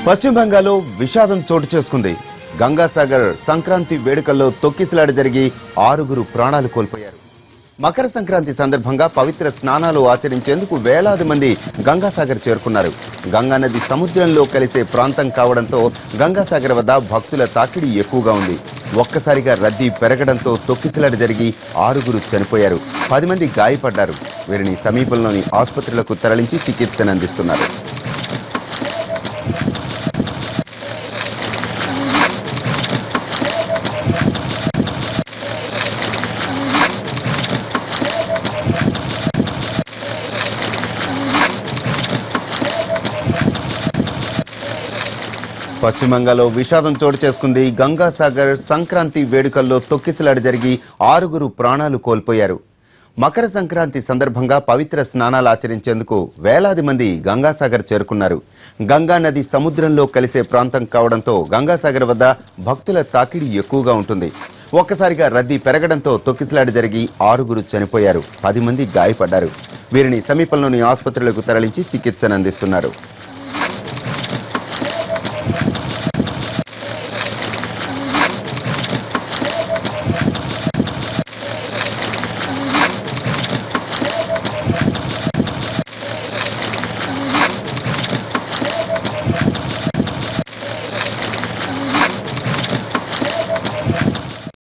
పశ్చిమ బెంగాల్లో విషాదం చోటు చేసుకుంది గంగాసాగర్ సంక్రాంతి వేడుకల్లో తొక్కిసలాట జరిగి ఆరుగురు ప్రాణాలు కోల్పోయారు మకర సంక్రాంతి సందర్భంగా పవిత్ర స్నానాలు ఆచరించేందుకు వేలాది మంది గంగాసాగర్ చేరుకున్నారు గంగా నది సముద్రంలో కలిసే ప్రాంతం కావడంతో గంగాసాగర్ వద్ద భక్తుల తాకిడి ఎక్కువగా ఉంది ఒక్కసారిగా రద్దీ పెరగడంతో తొక్కిసలాట జరిగి ఆరుగురు చనిపోయారు పది మంది గాయపడ్డారు వీరిని సమీపంలోని ఆసుపత్రులకు తరలించి చికిత్సను అందిస్తున్నారు పశ్చిమ బంగాల్లో విషాదం చోటు చేసుకుంది గంగాసాగర్ సంక్రాంతి వేడుకల్లో తొక్కిసలాట జరిగి ఆరుగురు ప్రాణాలు కోల్పోయారు మకర సంక్రాంతి సందర్భంగా పవిత్ర స్నానాలు ఆచరించేందుకు వేలాది మంది గంగాసాగర్ చేరుకున్నారు గంగా నది సముద్రంలో కలిసే ప్రాంతం కావడంతో గంగాసాగర్ వద్ద భక్తుల తాకిడి ఎక్కువగా ఉంటుంది ఒక్కసారిగా రద్దీ పెరగడంతో తొక్కిసలాట జరిగి ఆరుగురు చనిపోయారు పది మంది గాయపడ్డారు వీరిని సమీపంలోని ఆసుపత్రులకు తరలించి చికిత్సను అందిస్తున్నారు